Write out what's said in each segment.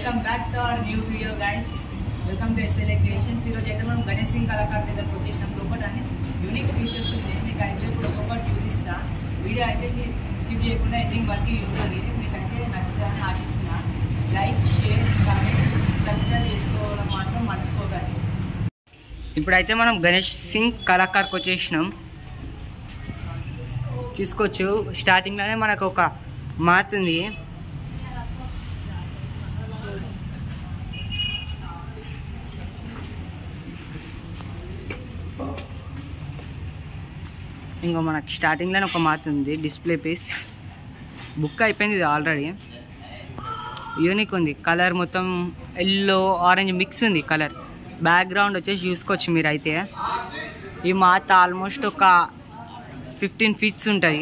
welcome back to our new video guys welcome to SLA creations ఈరోజు అయితే మనం గణేష్ సింగ్ కళాకారు దగ్గరకు వచ్చేసినాం లోపల అన్ని యూనిక్ పీసెస్ ఉన్నాయి మీకు అయితే ఇప్పుడు ఒక్కొక్కటి చూపిస్తా వీడియో అయితే స్కిప్ చేయకుండా ఎండింగ్ వరకు చూడండి మీకు అయితే నచ్చుతుందని ఆశిస్తున్నా లైక్ షేర్ కామెంట్ సబ్స్క్రైబ్ చేసుకోవడం మాత్రం మర్చిపోకండి ఇప్పుడైతే మనం గణేష్ సింగ్ కళాకార్కి వచ్చేసినాం చూసుకోవచ్చు స్టార్టింగ్లోనే మనకు ఒక మాత్ ఉంది ఇంకో మనకి స్టార్టింగ్లోనే ఒక మాత్ ఉంది డిస్ప్లే పీస్ బుక్ అయిపోయింది ఇది ఆల్రెడీ యూనిక్ ఉంది కలర్ మొత్తం ఎల్లో ఆరెంజ్ మిక్స్ ఉంది కలర్ బ్యాక్గ్రౌండ్ వచ్చేసి చూసుకోవచ్చు మీరు అయితే ఈ మాత ఆల్మోస్ట్ ఒక ఫిఫ్టీన్ ఫీట్స్ ఉంటుంది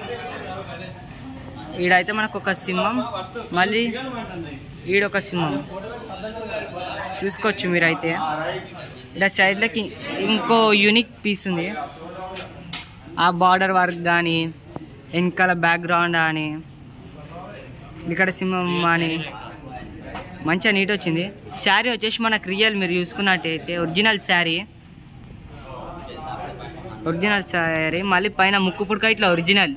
ఈడైతే మనకు ఒక సింహం మళ్ళీ ఈడొక సింహం చూసుకోవచ్చు మీరైతే ఇక్కడ సైడ్లకి ఇంకో యూనిక్ పీస్ ఉంది ఆ బార్డర్ వర్క్ కానీ వెనకాల బ్యాక్గ్రౌండ్ అని ఇక్కడ సింహం అని మంచిగా నీట్ వచ్చింది శారీ వచ్చేసి మనకు రియల్ మీరు చూసుకున్నట్టయితే ఒరిజినల్ శారీ ఒరిజినల్ శారీ మళ్ళీ పైన ముక్కు పుడక ఇట్లా ఒరిజినల్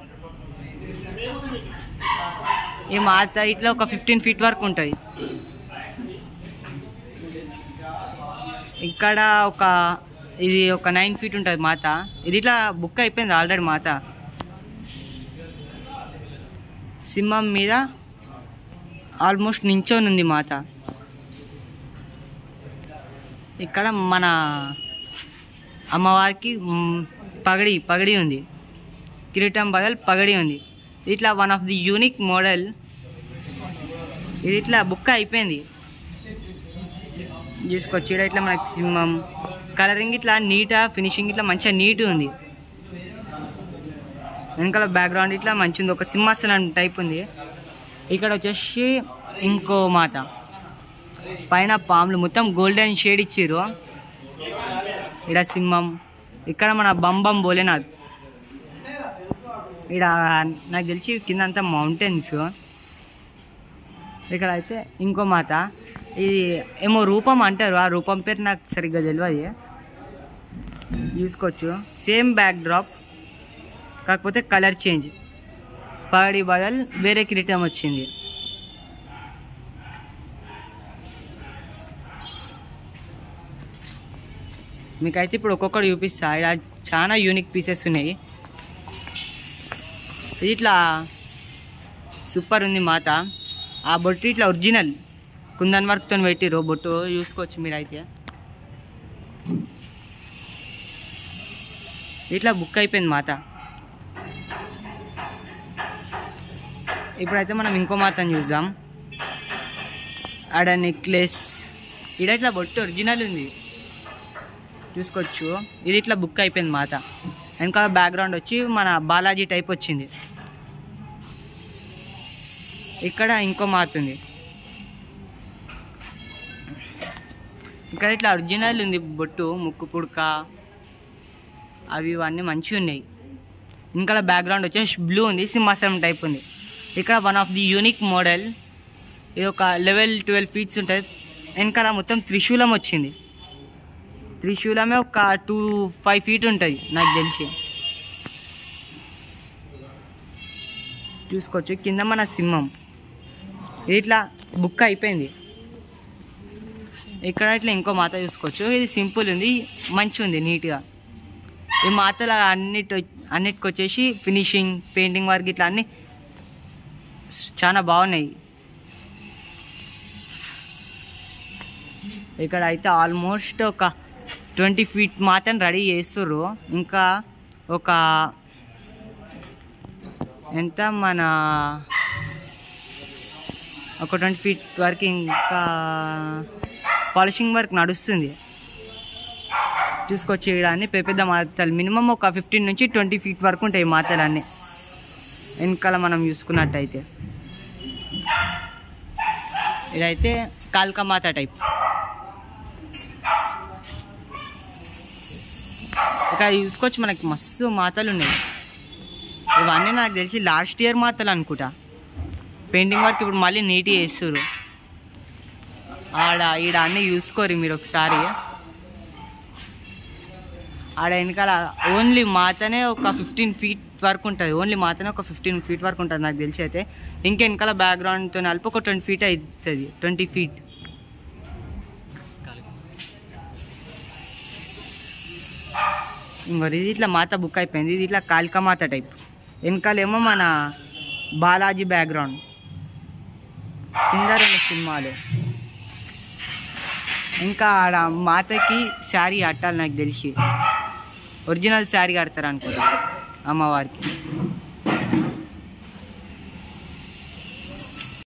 ఈ మాత ఇట్లా ఒక ఫిఫ్టీన్ ఫీట్ వరకు ఉంటుంది ఇక్కడ ఒక ఇది ఒక నైన్ ఫీట్ ఉంటుంది మాత ఇది ఇట్లా బుక్ అయిపోయింది ఆల్రెడీ మాత సింహం మీద ఆల్మోస్ట్ నించొని ఉంది మాత ఇక్కడ మన అమ్మవారికి మ్, పగడి పగడి ఉంది కిరీటం బదల్ పగడి ఉంది ఇట్లా one of the unique model ఇది ఇట్లా బుక్ అయిపోయింది తీసుకొచ్చి ఈడ ఇట్లా మనకి సింహం కలరింగ్ ఇట్లా నీటా ఫినిషింగ్ ఇట్లా మంచిగా నీట్ ఉంది వెనకాల బ్యాక్గ్రౌండ్ ఇట్లా మంచిగా ఉంది ఒక సింహాసనం టైప్ ఉంది ఇక్కడ వచ్చేసి ఇంకో మాత పైన పాములు మొత్తం గోల్డెన్ షేడ్ ఇచ్చిర్రు ఇక్కడ సింహం ఇక్కడ మన బంబం భోలేనాథ్ ఇక్కడ నాకు తెలిసి కింద అంతా మౌంటైన్స్ ఇక్కడ అయితే ఇంకో మాత ఇది ఏమో రూపం అంటారు ఆ రూపం పేరు నాకు సరిగ్గా తెలియదు చూసుకోవచ్చు సేమ్ బ్యాక్ డ్రాప్ కాకపోతే కలర్ చేంజ్ పగడి బదల్ వేరే కిరీటం వచ్చింది మీకైతే ఇప్పుడు ఒక్కొక్కటి చూపిస్తా ఇలా చాలా యూనిక్ పీసెస్ ఉన్నాయి ఇది ఇట్లా సూపర్ ఉంది మాత ఆ బొట్టు ఇట్లా ఒరిజినల్ కుందన్ వర్క్తో పెట్టిరు బొట్టు చూసుకోవచ్చు మీరైతే ఇట్లా బుక్ అయిపోయింది మాత ఇప్పుడైతే మనం ఇంకో మాతను చూద్దాం ఆడ నెక్లెస్ ఈడ ఇట్లా బొట్టు ఒరిజినల్ ఉంది చూసుకోవచ్చు ఇది ఇట్లా బుక్ అయిపోయింది మాత వెనకాల బ్యాక్గ్రౌండ్ వచ్చి మన బాలాజీ టైప్ వచ్చింది ఇక్కడ ఇంకో మాత ఉంది ఇక్కడ ఇట్లా ఒరిజినల్ ఉంది బొట్టు ముక్కు పుడక అవి ఇవన్నీ మంచిగా ఉన్నాయి ఇంకా బ్యాక్గ్రౌండ్ వచ్చేసి బ్లూ ఉంది సింహాసనం టైప్ ఉంది ఇక్కడ one of the unique model ఇది ఒక లెవెల్ ట్వెల్వ్ ఫీట్స్ ఉంటుంది వెనకాల మొత్తం త్రిశూలం వచ్చింది త్రిశూలమే ఒక టూ ఫైవ్ ఫీట్ ఉంటుంది నాకు తెలిసి చూసుకోవచ్చు కింద మన సింహం ఇది ఇట్లా బుక్ అయిపోయింది ఇక్కడ ఇట్లా ఇంకో మాత చూసుకోవచ్చు ఇది సింపుల్ ఉంది మంచిగా ఉంది నీట్గా ఈ మాతలు అన్నిటి అన్నిటికి వచ్చేసి ఫినిషింగ్ పెయింటింగ్ వర్క్ ఇట్లా అన్ని చాలా బాగున్నాయి ఇక్కడ అయితే ఆల్మోస్ట్ ఒక ట్వంటీ ఫీట్ మాత్రం రెడీ చేస్తుర్రు ఇంకా ఒక ఎంత మన ఒక ట్వంటీ ఫీట్ వరకు ఇంకా పాలిషింగ్ వర్క్ నడుస్తుంది చూసుకొచ్చి ఇక్కడ అన్ని పెద్ద పెద్ద మాతలు మినిమం ఒక ఫిఫ్టీన్ నుంచి ట్వంటీ ఫీట్ వరకు ఉంటాయి ఈ మాతలు అన్నీ వెనకాల మనం చూసుకున్నట్టయితే ఇదైతే కాల్కా మాత టైప్ ఇక్కడ చూసుకోవచ్చు మనకి మస్తు మాతలు ఉన్నాయి ఇవన్నీ నాకు తెలిసి లాస్ట్ ఇయర్ మాతలు అనుకుంటా పెయింటింగ్ వర్క్ ఇప్పుడు మళ్ళీ నీట్గా వేస్తారు ఆడ ఈడ అన్నీ చూసుకోరు మీరు ఒకసారి ఆడ వెనకాల ఓన్లీ మాతనే ఒక ఫిఫ్టీన్ ఫీట్ వరకు ఉంటుంది ఓన్లీ మాతనే ఒక ఫిఫ్టీన్ ఫీట్ వరకు ఉంటుంది నాకు తెలిసి అయితే ఇంకా వెనకాల బ్యాక్గ్రౌండ్తో కలిపి ఒక ట్వంటీ ఫీట్ అవుతుంది ట్వంటీ ఫీట్ ఇంకోటి ఇది ఇట్లా మాత బుక్ అయిపోయింది ఇది ఇట్లా కాళికా మాత టైప్ వెనకాలేమో మన బాలాజీ బ్యాక్గ్రౌండ్ కింద రెండు సినిమాలు ఇంకా ఆడ మాతకి శారీ కట్టాలి నాకు తెలిసి ఒరిజినల్ శారీ కడతారు అనుకుంటా అమ్మవారికి